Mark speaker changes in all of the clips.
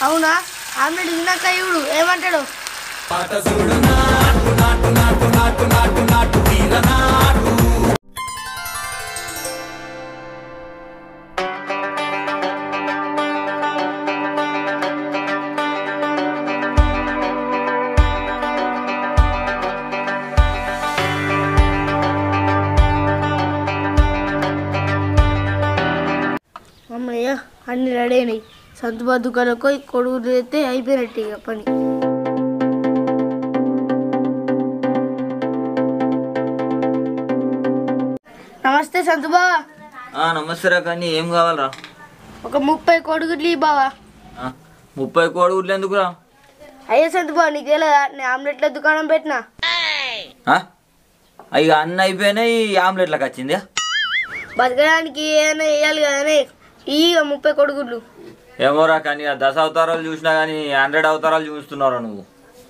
Speaker 1: అవునా ఆమ్లెట్ తిన్నాక ఇవుడు ఏమంటాడు అమ్మయ్య అన్ని రెడీ అయినాయి సంతుబా దుకాణంలో పోయి కొడుకు తెస్తే అయిపోయినట్టు ఇక పని నమస్తే సంతుబా
Speaker 2: ఆ, నమస్తే రా కానీ ఏం కావాలరా
Speaker 1: ఒక ముప్పై కొడుకులు ఈ బావా
Speaker 2: ఆ, ముప్పై కోడిగుడ్లు ఎందుకురా
Speaker 1: అయ్యే సంతుబా నీకు తెలియదా నేను ఆమ్లెట్ల దుకాణం పెట్టినా
Speaker 2: ఆ? ఇక అన్న అయిపోయినాయి ఆమ్లెట్లకు వచ్చింది
Speaker 1: బతకడానికి ఏదైనా వేయాలి కదనే ఇక ముప్పై కొడుకులు
Speaker 2: ఏమోరా కానీ ఆ దశ అవతారాలు చూసినా కానీ హండ్రెడ్ అవతారాలు చూస్తున్నారా నువ్వు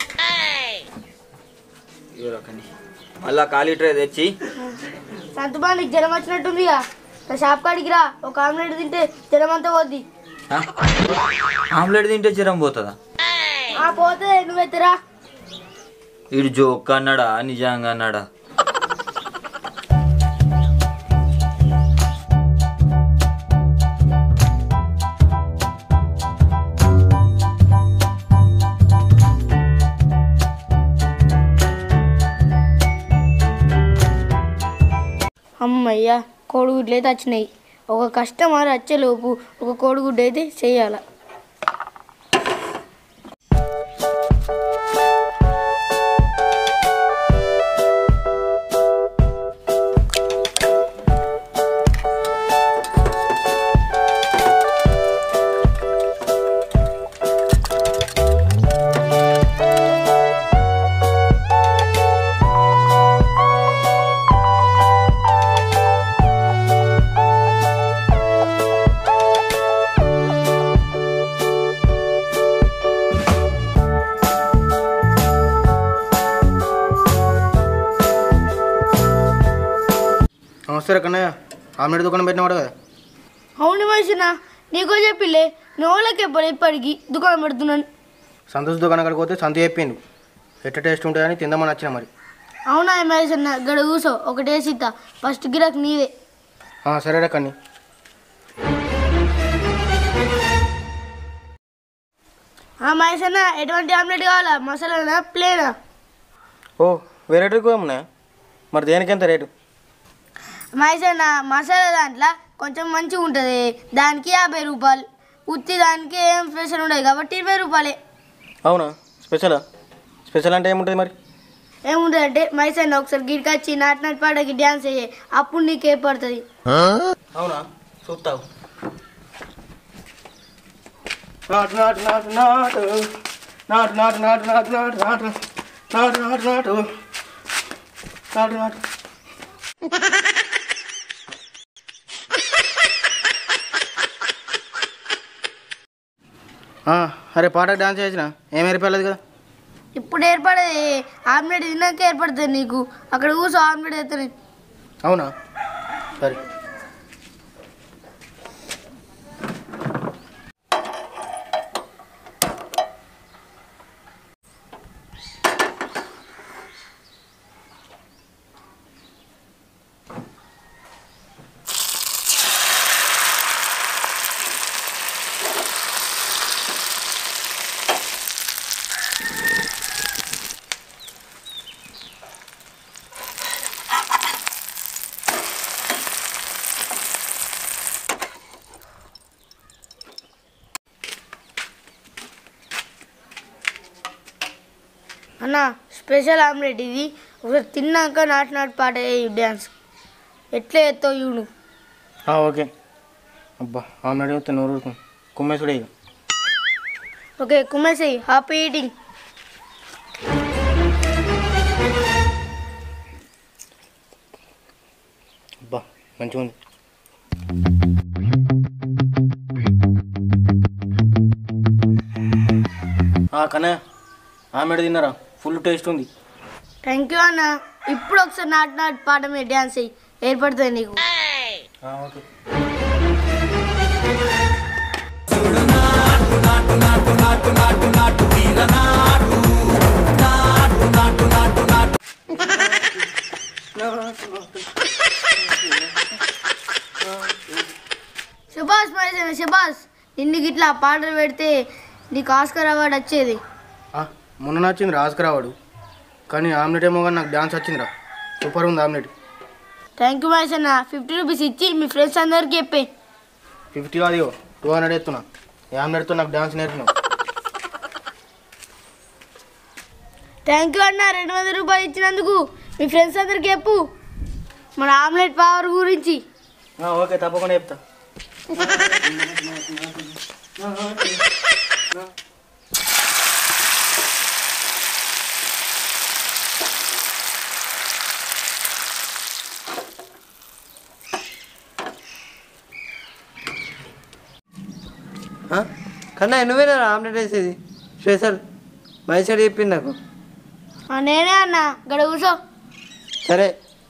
Speaker 2: ఇవ్వరా కానీ మళ్ళా ఖాళీ ట్రే తెచ్చి
Speaker 1: సంతుబా నీకు జ్వరం వచ్చినట్టుంది ఇక నా షాప్ కాడికి రా ఒక ఆమ్లెట్ తింటే జ్వరం అంతా పోద్ది
Speaker 2: ఆ? ఆమ్లెట్ తింటే జ్వరం పోతుందా
Speaker 1: ఆ పోతే నువ్వెత్తరా
Speaker 2: ఇడు జోక్ అన్నాడా నిజంగా అన్నాడా
Speaker 1: అమ్మయ్య కోడిగుడ్లు అయితే వచ్చినాయి ఒక కస్టమర్ వచ్చేలోపు ఒక కోడిగుడ్డు అయితే చేయాల
Speaker 3: నమస్తే కన్నయ్య ఆమ్లెట్ దుకాణం పెట్టినవాడు కదా
Speaker 1: అవును మనిషినా నీకో చెప్పిలే నోళ్ళకి ఎప్పుడు ఇప్పటికి దుకాణం పెడుతున్నాను
Speaker 3: సంతోష్ దుకాణం కాడికి పోతే సంత చెప్పిండు ఎట్ట టేస్ట్ ఉంటుందని తిందామని వచ్చిన మరి
Speaker 1: అవునా మహేష్ అన్న గడ కూసో ఒకటేసిద్దా ఫస్ట్ గిరాక్ నీదే
Speaker 3: ఆ, సరేరా కన్ని
Speaker 1: ఆ మహేష్ అన్న ఎటువంటి ఆమ్లెట్ కావాలా మసాలానా ప్లేనా
Speaker 3: ఓ వేరే రేటు ఉన్నాయా మరి దేనికి ఎంత రేటు
Speaker 1: మహేష్ అన్న మసాలా దాంట్లో కొంచెం మంచిగా ఉంటుంది దానికి యాభై రూపాయలు ఉత్తి దానికి ఏం స్పెషల్ ఉండదు కాబట్టి ఇరవై రూపాయలే
Speaker 3: అవునా స్పెషలా స్పెషల్ అంటే ఏముంటుంది మరి
Speaker 1: ఏముంటుంది అంటే మహేష్ అన్న ఒకసారి గిడికి వచ్చి నాటి నాటి పాటకి డ్యాన్స్ అయ్యే అప్పుడు నీకు ఏ పడుతుంది
Speaker 3: అవునా చూస్తావు నాటు నాటు నాటు నాటు నాటు నాటు నాటు నాటు నాటు నాటు నాటు నాటు నాటు నాటు నాటు ఆ, అరే పాటకు డాన్స్ చేసిన ఏం ఏరిపోలేదు కదా
Speaker 1: ఇప్పుడు ఏర్పడేది ఆమ్లెట్ తిన్నాక ఏర్పడుతుంది నీకు అక్కడ కూర్చో ఆమ్లెట్ ఎత్తాను
Speaker 3: అవునా సరే
Speaker 1: అన్న స్పెషల్ ఆమ్లెట్ ఇది ఒకసారి తిన్నాక నాటి నాటి పాట వేయి డ్యాన్స్ ఎట్లా ఎత్తావు ఇవ్వు
Speaker 3: ఆ, ఓకే అబ్బా ఆమె వస్తే నూరు కుమ్మేసుడే ఇక
Speaker 1: ఓకే కుమ్మేసేయి హ్యాపీ ఈటింగ్
Speaker 3: అబ్బా మంచిగా ఉంది కన్నా ఆమెడ తిన్నారా ఫుల్ టేస్ట్ ఉంది
Speaker 1: థ్యాంక్ యూ అన్న ఇప్పుడు ఒకసారి నాటి నాటి పాట మీద డ్యాన్స్ వేయి ఏర్పడుతుంది నీకు
Speaker 3: ఓకే
Speaker 1: ఆమ్లెట్లో ఆ పాటలు పెడితే నీకు ఆస్కర్ అవార్డు వచ్చేది
Speaker 3: ఆ, మొన్న నచ్చింది రాజుకురావాడు కానీ ఆమ్లెట్ ఏమో కానీ నాకు డాన్స్ వచ్చిందిరా సూపర్ ఉంది ఆమ్లెట్
Speaker 1: థ్యాంక్ యూ మహేష్ అన్న ఫిఫ్టీ రూపీస్ ఇచ్చి మీ ఫ్రెండ్స్ అందరికి చెప్పే
Speaker 3: ఫిఫ్టీ అది టూ హండ్రెడ్ ఎత్తున్నా ఈ ఆమ్లెట్తో నాకు డాన్స్ నేర్పినావు
Speaker 1: థ్యాంక్ యూ అన్న రెండు వందల రూపాయలు ఇచ్చినందుకు మీ ఫ్రెండ్స్ అందరికి చెప్పు మన ఆమ్లెట్ పవర్ గురించి
Speaker 3: ఆ, ఓకే తప్పకుండా చెప్తా
Speaker 4: కన్నా నువ్వేనా ఆమ్లెట్ వేసేది స్పెషల్ మైసూర్ చెప్పింది నాకు
Speaker 1: ఆ, నేనే అన్న ఇక్కడ కూర్చో
Speaker 4: సరే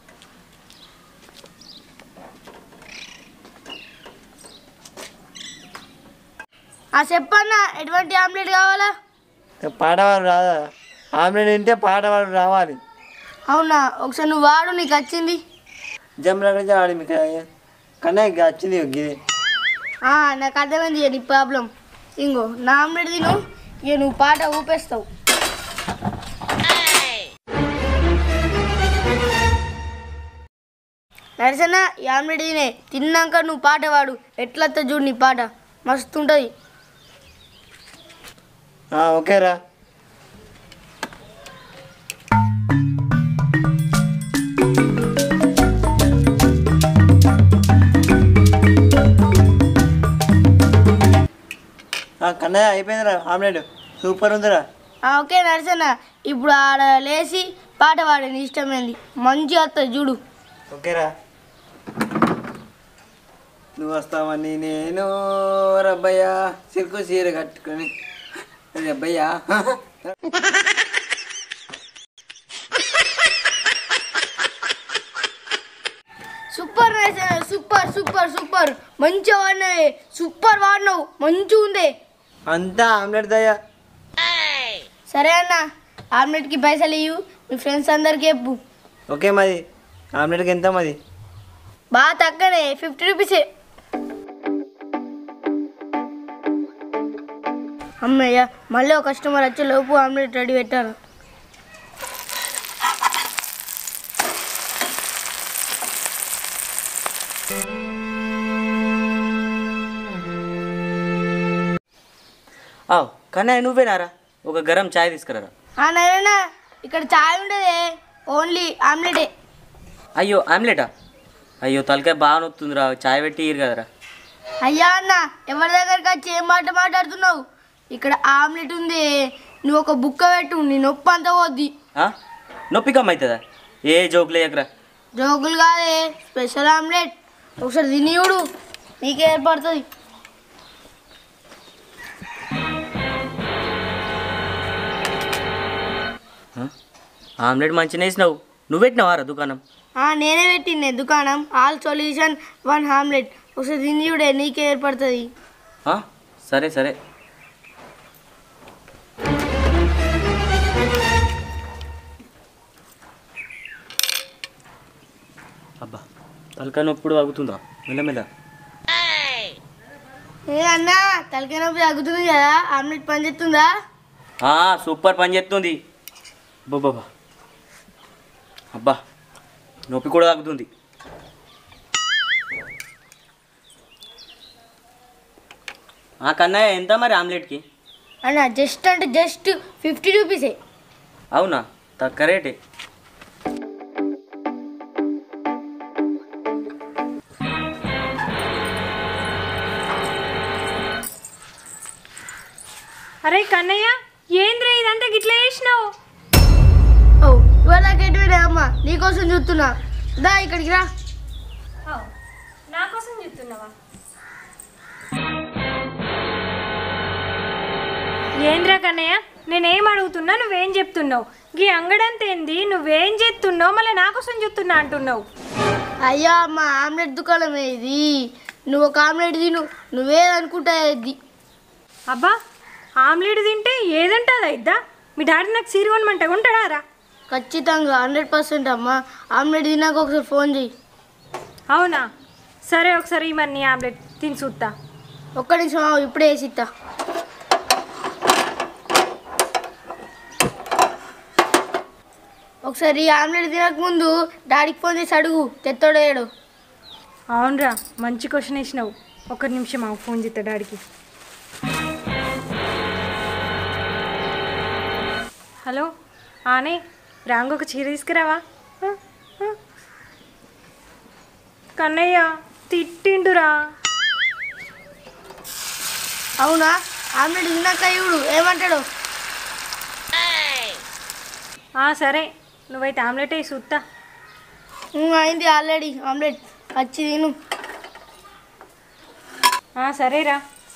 Speaker 1: ఆ చెప్పన్న ఎటువంటి ఆమ్లెట్ కావాలా
Speaker 4: పాడవాడు రాదా ఆమ్లెట్ తింటే పాడవాడు రావాలి
Speaker 1: అవునా ఒకసారి నువ్వు వాడు నీకు వచ్చింది
Speaker 4: జమ్మలక్కడ ఆడి మీకు కన్నా ఇక వచ్చింది ఇది
Speaker 1: ఆ, నాకు అర్థమైంది నీ ప్రాబ్లం ఇంగో నా ఆమ్లెట్ తిను ఇక నువ్వు పాట ఊపేస్తావు నరసన్న ఈ ఆమ్లెట్ తినే తిన్నాక నువ్వు పాట పాడు ఎట్లా వస్తుందో చూడు నీ పాట మస్తు ఉంటుంది
Speaker 4: ఓకేరా కన్నయ్య అయిపోయిందిరా ఆమ్లెట్ సూపర్ ఉందిరా
Speaker 1: ఆ, ఓకే నరసన్న ఇప్పుడు ఆడ లేచి పాట పాడు నీ ఇష్టమైంది మంచిగా వస్తుంది చూడు
Speaker 4: ఓకేరా నువ్వు వస్తావని నేను రబ్బయ్య సిల్కు చీర కట్టుకొని Rabbayya
Speaker 1: super Narasanna super super super మంచిగా వాడినవే సూపర్ వాడినావు మంచిగా ఉంది
Speaker 4: అంతా ఆమ్లెట్ దయ్యా
Speaker 1: సరే అన్న ఆమ్లెట్కి పైసలు ఇవ్వు మీ ఫ్రెండ్స్ అందరికి చెప్పు
Speaker 4: ఓకే మాది ఆమ్లెట్కి ఎంత మాది
Speaker 1: బాగా తక్కువనే ఫిఫ్టీ రూపీసే అమ్మయ్య మళ్ళీ ఒక కస్టమర్ వచ్చే లోపు ఆమ్లెట్ రెడీ పెట్టాను
Speaker 5: కన్నా నువ్వేనారా ఒక గరం చాయ్ తీసుకురారా
Speaker 1: ఆ నైనా ఇక్కడ చాయ్ ఉండదే ఓన్లీ ఆమ్లెటే
Speaker 5: అయ్యో ఆమ్లెటా అయ్యో తలకాయ బాగా నొత్తుందిరా చాయ్ పెట్టి ఇయ్యరు కదరా
Speaker 1: అయ్యా అన్న ఎవరి దగ్గరికి వచ్చి ఏం మాట మాట్లాడుతున్నావు ఇక్కడ ఆమ్లెట్ ఉంది నువ్వు ఒక బుక్క పెట్టు నీ నొప్పి అంతా పోద్ది
Speaker 5: ఆ? నొప్పి కమ్మ అవుతుందా ఏ జోకులు వేయకరా
Speaker 1: జోకులు కాదే స్పెషల్ ఆమ్లెట్ ఒకసారి తిని చూడు నీకే ఏర్పడుతుంది
Speaker 5: ఆమ్లెట్ మంచిగా వేసినావు నువ్వు పెట్టినావారా దుకాణం
Speaker 1: ఆ, నేనే పెట్టిండే దుకాణం ఆల్ సొల్యూషన్ వన్ ఆమ్లెట్ ఒకసారి తిని చూడే నీకే ఏర్పడుతుంది
Speaker 5: ఆ? సరే సరే అబ్బా తలకాయ నొప్పుడు ఆగుతుందా మెల్లమెల్ల
Speaker 1: ఏ అన్న తలకాయ నొప్పి తగ్గుతుంది కదా ఆమ్లెట్ పని చేస్తుందా
Speaker 5: ఆ, సూపర్ పని చేస్తుంది బాబా అబ్బా నొప్పి కూడా తగ్గుతుంది ఆ కన్నయ్య ఎంత మరి ఆమ్లెట్కి
Speaker 1: అన్న జస్ట్ అంటే జస్ట్ ఫిఫ్టీ రూపీసే
Speaker 5: అవునా తక్కువ రేటే
Speaker 6: అరే కన్నయ్య ఏంద్రా ఇదంతా గిట్ల వేసినావు
Speaker 1: ఓ ఇవాళ ఎటువంటి అమ్మ నీకోసం చూస్తున్నా దా ఇక్కడికి రా
Speaker 6: నా కోసం చెప్తున్నావా ఏంద్రా కన్నయ్య నేనేం అడుగుతున్నా నువ్వేం చెప్తున్నావు ఈ అంగడంత ఏంది నువ్వేం చేస్తున్నావు మళ్ళీ నా కోసం చెప్తున్నా అంటున్నావు
Speaker 1: అయ్యో అమ్మ ఆమ్లెట్ దుకాణమే ఇది నువ్వు ఒక ఆమ్లెట్ తిను నువ్వేదనుకుంటా ఇది
Speaker 6: అబ్బా ఆమ్లెట్ తింటే ఏదంటే అది అయిద్దా మీ డాడీ నాకు సీరు కొనమంటే ఉంటాడా రా
Speaker 1: ఖచ్చితంగా హండ్రెడ్ పర్సెంట్ అమ్మ ఆమ్లెట్ తిన్నాక ఒకసారి ఫోన్ చెయ్యి
Speaker 6: అవునా సరే ఒకసారి మరి నీ ఆమ్లెట్ తిని చూస్తా
Speaker 1: ఒక్క నిమిషం ఆగు, ఇప్పుడే వేసి ఇస్తా ఒకసారి ఆమ్లెట్ తినక ముందు డాడీకి ఫోన్ చేసి అడుగు తెత్తోడేయడు
Speaker 6: అవునరా మంచి క్వశ్చన్ వేసినావు ఒక నిమిషం ఆ ఫోన్ చేస్తా డాడీకి హలో ఆనే రాంగ్ ఒక చీర తీసుకురావా ఆ, ఆ. కన్నయ్య తిట్టిండురా
Speaker 1: అవునా ఆమ్లెట్ తిన్నాక ఇవుడు ఏమంటాడు
Speaker 6: ఆ, సరే నువ్వైతే ఆమ్లెట్ వేసి చూస్తా
Speaker 1: ఉమ్, అయింది ఆల్రెడీ ఆమ్లెట్ వచ్చి తిను
Speaker 6: ఆ, సరేరా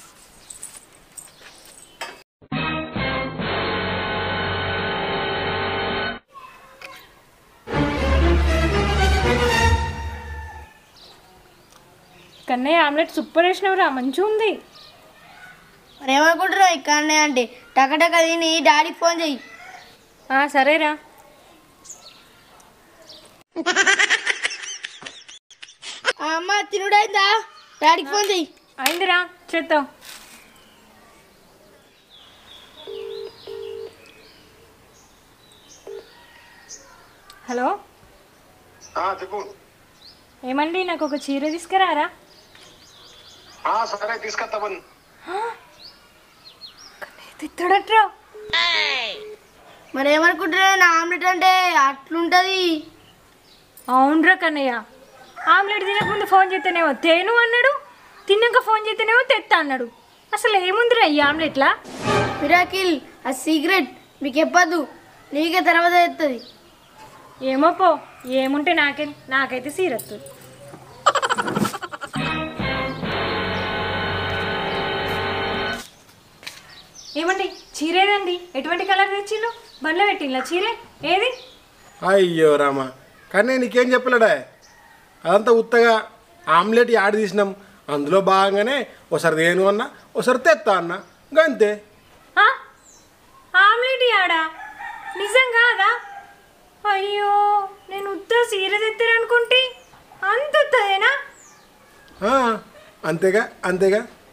Speaker 6: కన్నయ్య ఆమ్లెట్ సూపర్ వేసినావురా మంచిగా ఉంది
Speaker 1: మరి ఏమనుకుంటున్నావు ఇక్కడనే అంటే టకటక తిని డాడీకి ఫోన్ చెయ్యి
Speaker 6: ఆ, సరేరా
Speaker 1: ఆ, అమ్మ తినుడైందా డాడీకి ఫోన్ చెయ్యి
Speaker 6: అయిందిరా చేద్దాం హలో
Speaker 7: ఆ, చెప్పు
Speaker 6: ఏమండి నాకు ఒక చీర తీసుకురారా
Speaker 7: ఆ, సరే తీసుకొస్తా పని
Speaker 6: తిట్టడట్రా
Speaker 1: మరి ఏమనుకుంటున్నావు నా ఆమ్లెట్ అంటే అట్లుంటది
Speaker 6: అవునరా కన్నయ్య ఆమ్లెట్ తినకముందు ఫోన్ చేస్తేనేమో తేను అన్నాడు తిన్నాక ఫోన్ చేస్తేనేమో తెత్తా అన్నాడు అసలు ఏముందిరా ఈ ఆమ్లెట్లా
Speaker 1: మిరాకిల్ ఆ సీక్రెట్ మీకు చెప్పద్దు నీకే తర్వాత తెస్తుంది
Speaker 6: ఏమో పో ఏముంటే నాకే నాకైతే సీరత్తు ఏమండి చీర ఏదండి ఎటువంటి కలర్ తెచ్చిండు బండ్లో పెట్టిండ్లా చీరే ఏది
Speaker 7: అయ్యో రామ కానీ నేను నీకేం చెప్పలేడా అదంతా ఉత్తగా ఆమ్లెట్ యాడ్ తీసినాం అందులో భాగంగానే ఒకసారి దేను అన్నా ఒకసారి తెత్తా అన్న అంతే
Speaker 6: ఆ? ఆమ్లెట్ ఆడా నిజం కాదా అయ్యో నేను ఉత్త సీర తెత్తారనుకుంటే అంత ఉత్తదేనా
Speaker 7: ఆ, అంతేగా అంతేగా